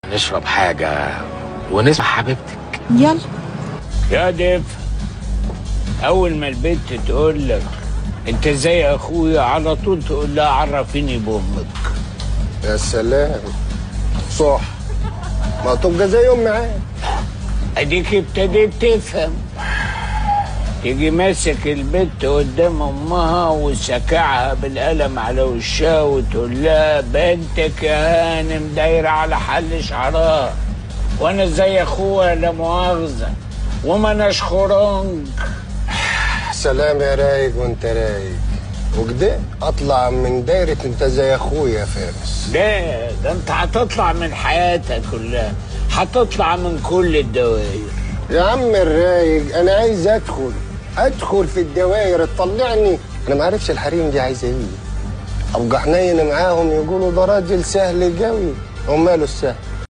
نشرب حاجة ونسمع حبيبتك يلا يا دف اول ما البنت تقول لك انت ازاي اخويا على طول تقول لها عرفيني بامك يا سلام صح ما تبقى زي امي عاد اديك ابتديت تفهم تيجي ماسك البت قدام امها وسكعها بالقلم على وشها وتقول لها بنتك يا هانم دايره على حل شعرها وانا زي اخوها لا مؤاخذه وما اناش خرنج سلام يا رايق وانت رايق وكده اطلع من دايرة انت زي اخويا يا فارس ده ده انت هتطلع من حياتك كلها هتطلع من كل الدوائر يا عم الرايق انا عايز ادخل ادخل في الدوائر تطلعني انا ما عارفش الحريم دي عايزه ايه ابقى حنين معاهم يقولوا ده راجل سهل قوي وماله السهل